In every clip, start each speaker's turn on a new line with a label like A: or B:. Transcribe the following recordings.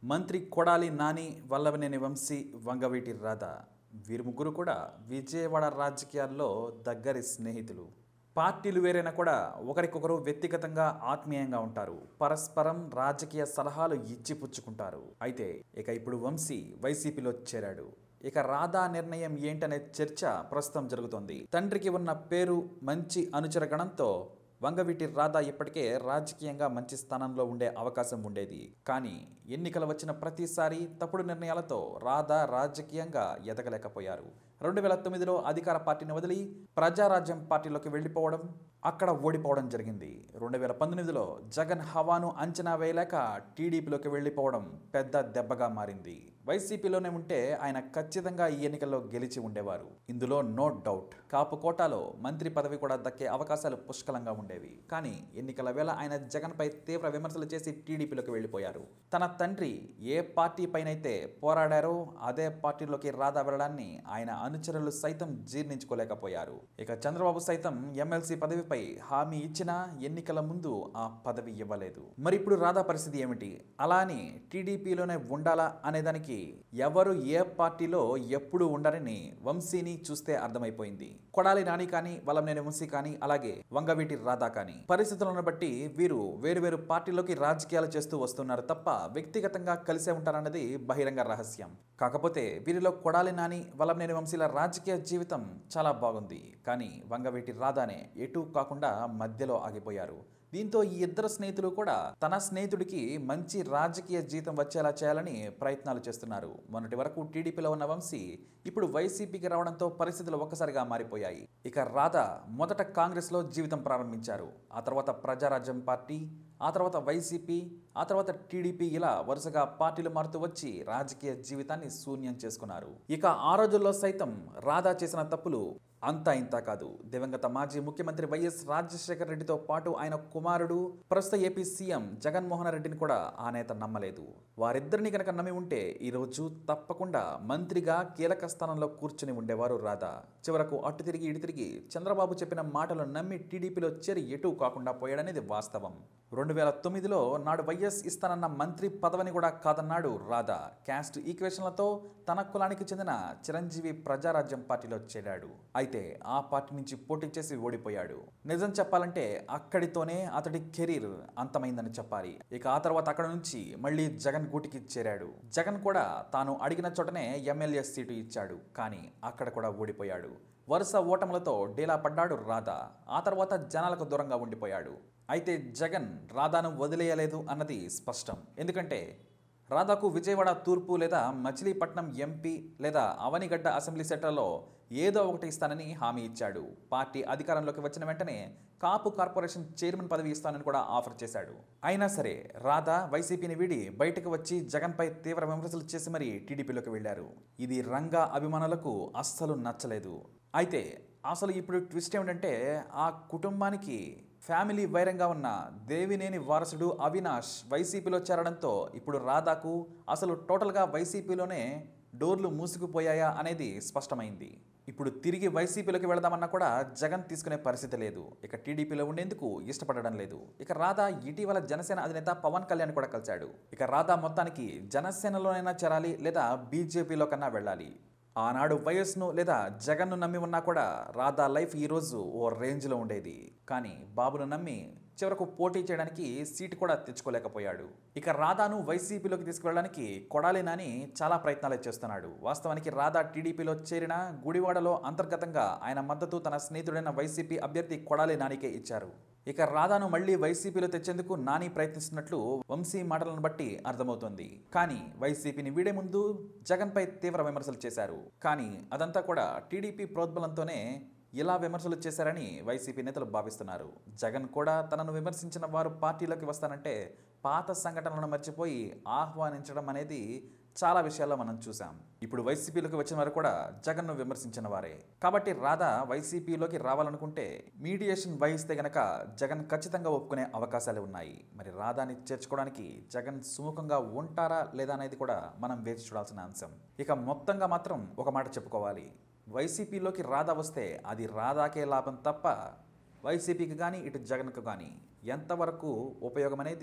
A: మంత్రి కొడాలి నాని వల్లభనేని వంశీ వంగవీటి రాధ వీరు ముగ్గురు కూడా విజయవాడ రాజకీయాల్లో దగ్గరి స్నేహితులు పార్టీలు వేరైనా కూడా ఒకరికొకరు వ్యక్తిగతంగా ఆత్మీయంగా ఉంటారు పరస్పరం రాజకీయ సలహాలు ఇచ్చి పుచ్చుకుంటారు అయితే ఇక ఇప్పుడు వంశీ వైసీపీలో చేరాడు ఇక రాధా నిర్ణయం ఏంటనే చర్చ ప్రస్తుతం జరుగుతోంది తండ్రికి ఉన్న పేరు మంచి అనుచర గణంతో వంగవీటి రాధా ఇప్పటికే రాజకీయంగా మంచి స్థానంలో ఉండే అవకాశం ఉండేది కానీ ఎన్నికలు వచ్చిన ప్రతిసారి తప్పుడు నిర్ణయాలతో రాధా రాజకీయంగా ఎదగలేకపోయారు రెండు వేల తొమ్మిదిలో అధికార పార్టీని వదిలి ప్రజారాజ్యం పార్టీలోకి వెళ్ళిపోవడం అక్కడ ఓడిపోవడం జరిగింది రెండు వేల పంతొమ్మిదిలో జగన్ హవాను అంచనా వేయలేక టీడీపీలోకి వెళ్ళిపోవడం పెద్ద దెబ్బగా మారింది వైసీపీలోనే ఉంటే ఆయన ఖచ్చితంగా ఈ ఎన్నికల్లో గెలిచి ఉండేవారు ఇందులో నో డౌట్ కాపు కోటాలో మంత్రి పదవి కూడా దక్కే అవకాశాలు పుష్కలంగా ఉండేవి కానీ ఎన్నికల వేళ ఆయన జగన్పై తీవ్ర విమర్శలు చేసి టీడీపీలోకి వెళ్ళిపోయారు తన తండ్రి ఏ పార్టీ పైనైతే పోరాడారో అదే పార్టీలోకి రాధా వెళ్ళడాన్ని ఆయన అనుచరులు సైతం జీర్ణించుకోలేకపోయారు ఇక చంద్రబాబు సైతం ఎమ్మెల్సీ పదవిపై హామీ ఇచ్చినా ఎన్నికల ముందు ఆ పదవి ఇవ్వలేదు మరి ఇప్పుడు రాధా పరిస్థితి ఏమిటి అలా అని టీడీపీలోనే ఉండాలా అనేదానికి ఎవరు ఏ పార్టీలో ఎప్పుడు ఉండరని వంశీని చూస్తే అర్థమైపోయింది కొడాలి నాని కానీ వలంనేని వంశీ కానీ అలాగే వంగవీటి రాధా కానీ పరిస్థితులను బట్టి వీరు వేరువేరు పార్టీలోకి రాజకీయాలు చేస్తూ వస్తున్నారు తప్ప వ్యక్తిగతంగా కలిసే ఉంటారన్నది బహిరంగ రహస్యం కాకపోతే వీరిలో కొడాలి నాని వలంనేని వంశీల రాజకీయ జీవితం చాలా బాగుంది కానీ వంగవీటి రాధానే ఎటూ కాకుండా మధ్యలో ఆగిపోయారు దీంతో ఈ ఇద్దరు స్నేహితులు కూడా తన స్నేహితుడికి మంచి రాజకీయ జీతం వచ్చేలా చేయాలని ప్రయత్నాలు చేస్తున్నారు మొన్నటి వరకు టీడీపీలో ఉన్న వంశీ ఇప్పుడు వైసీపీకి రావడంతో పరిస్థితులు ఒక్కసారిగా మారిపోయాయి ఇక రాధ మొదట కాంగ్రెస్లో జీవితం ప్రారంభించారు ఆ తర్వాత ప్రజారాజ్యం పార్టీ ఆ తర్వాత వైసీపీ ఆ తర్వాత టీడీపీ ఇలా వరుసగా పార్టీలు మారుతూ వచ్చి రాజకీయ జీవితాన్ని శూన్యం చేసుకున్నారు ఇక ఆ రోజుల్లో సైతం రాధా చేసిన తప్పులు అంతా ఇంత కాదు దివంగత మాజీ ముఖ్యమంత్రి వైఎస్ రాజశేఖర రెడ్డితో పాటు ఆయన కుమారుడు ప్రస్తుత ఏపీ సీఎం జగన్మోహన్ రెడ్డిని కూడా ఆ నేత నమ్మలేదు వారిద్దరిని కనుక నమ్మి ఉంటే ఈరోజు తప్పకుండా మంత్రిగా కీలక స్థానంలో కూర్చుని ఉండేవారు రాధా చివరకు అటు తిరిగి ఇటు తిరిగి చంద్రబాబు చెప్పిన మాటలు నమ్మి టీడీపీలో చేరి ఎటు కాకుండా పోయాడనేది వాస్తవం రెండు వేల తొమ్మిదిలో నాడు వైఎస్ ఇస్తానన్న మంత్రి పదవిని కూడా కాదన్నాడు రాధా క్యాస్ట్ ఈక్వేషన్లతో తన కులానికి చెందిన చిరంజీవి ప్రజారాజ్యం పార్టీలో చేరాడు అయితే ఆ పార్టీ నుంచి పోటీ చేసి ఓడిపోయాడు నిజం చెప్పాలంటే అక్కడితోనే అతడి కెరీర్ అంతమైందని చెప్పాలి ఇక ఆ తర్వాత అక్కడ నుంచి మళ్ళీ జగన్ గూటికి చేరాడు జగన్ కూడా తాను అడిగిన చోటనే ఎమ్మెల్యే సీటు ఇచ్చాడు కానీ అక్కడ కూడా ఓడిపోయాడు వరుస ఓటములతో డీలా పడ్డాడు రాధా ఆ తర్వాత జనాలకు దూరంగా ఉండిపోయాడు అయితే జగన్ రాధాను వదిలేయలేదు అన్నది స్పష్టం ఎందుకంటే రాధాకు విజయవాడ తూర్పు లేదా మచిలీపట్నం ఎంపీ లేదా అవనిగడ్డ అసెంబ్లీ సెంటర్లో ఏదో ఒకటి ఇస్తానని హామీ ఇచ్చాడు పార్టీ అధికారంలోకి వచ్చిన వెంటనే కాపు కార్పొరేషన్ చైర్మన్ పదవి ఇస్తానని కూడా ఆఫర్ చేశాడు అయినా సరే రాధా వైసీపీని వీడి బయటకు వచ్చి జగన్పై తీవ్ర విమర్శలు చేసి మరీ టీడీపీలోకి వెళ్లారు ఇది రంగా అభిమానులకు అస్సలు నచ్చలేదు అయితే అసలు ఇప్పుడు ట్విస్ట్ ఏమిటంటే ఆ కుటుంబానికి ఫ్యామిలీ వైరంగా ఉన్న దేవినేని వారసుడు అవినాష్ వైసీపీలో చేరడంతో ఇప్పుడు రాధాకు అసలు టోటల్గా వైసీపీలోనే డోర్లు మూసుకుపోయాయా అనేది స్పష్టమైంది ఇప్పుడు తిరిగి వైసీపీలోకి వెళదామన్నా కూడా జగన్ తీసుకునే పరిస్థితి లేదు ఇక టీడీపీలో ఉండేందుకు ఇష్టపడడం లేదు ఇక రాధా ఇటీవల జనసేన అధినేత పవన్ కళ్యాణ్ కూడా కలిశాడు ఇక రాధా మొత్తానికి జనసేనలోనైనా చేరాలి లేదా బీజేపీలో కన్నా వెళ్ళాలి ఆనాడు వయస్సును లేదా జగన్ను నమ్మి ఉన్నా కూడా రాధా లైఫ్ ఈరోజు ఓ రేంజ్లో ఉండేది కానీ బాబును నమ్మి చివరకు పోటీ చేయడానికి సీటు కూడా తెచ్చుకోలేకపోయాడు ఇక రాధాను వైసీపీలోకి తీసుకువెళ్ళడానికి కొడాలి నాని చాలా ప్రయత్నాలు చేస్తున్నాడు వాస్తవానికి రాధా టీడీపీలో చేరిన గుడివాడలో అంతర్గతంగా ఆయన మద్దతు తన స్నేహితుడైన వైసీపీ అభ్యర్థి కొడాలి నానికే ఇచ్చారు ఇక రాధాను మళ్లీ వైసీపీలో తెచ్చేందుకు నాని ప్రయత్నిస్తున్నట్లు వంశీ మాటలను బట్టి అర్థమవుతోంది కానీ వైసీపీని వీడే ముందు జగన్పై తీవ్ర విమర్శలు చేశారు కానీ అదంతా కూడా టీడీపీ ప్రోద్బలంతోనే ఇలా విమర్శలు చేశారని వైసీపీ నేతలు భావిస్తున్నారు జగన్ కూడా తనను విమర్శించిన వారు పార్టీలోకి వస్తానంటే పాత సంఘటనలను మర్చిపోయి ఆహ్వానించడం అనేది చాలా విషయాల్లో మనం చూసాం ఇప్పుడు వైసీపీలోకి వచ్చిన వారు కూడా జగన్ను విమర్శించిన వారే కాబట్టి రాధా వైసీపీలోకి రావాలనుకుంటే మీడియేషన్ వహిస్తే గనక జగన్ ఖచ్చితంగా ఒప్పుకునే అవకాశాలు ఉన్నాయి మరి రాధాని చేర్చుకోవడానికి జగన్ సుముఖంగా ఉంటారా లేదా అనేది కూడా మనం వేచి చూడాల్సిన అంశం ఇక మొత్తంగా మాత్రం ఒక మాట చెప్పుకోవాలి వైసీపీలోకి రాధా వస్తే అది రాధాకే లాభం తప్ప వైసీపీకి కానీ ఇటు జగన్కు కానీ ఎంతవరకు ఉపయోగం అనేది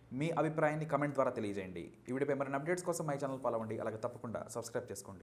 A: మీ అభిప్రాయాన్ని కమెంట్ ద్వారా తెలియజేయండి ఈ వీడియోపై మరిన్ని అప్డేట్స్ కోసం మై ఛానల్ ఫాలో అవ్వండి అలాగే తప్పకుండా సబ్స్క్రైబ్ చేసుకోండి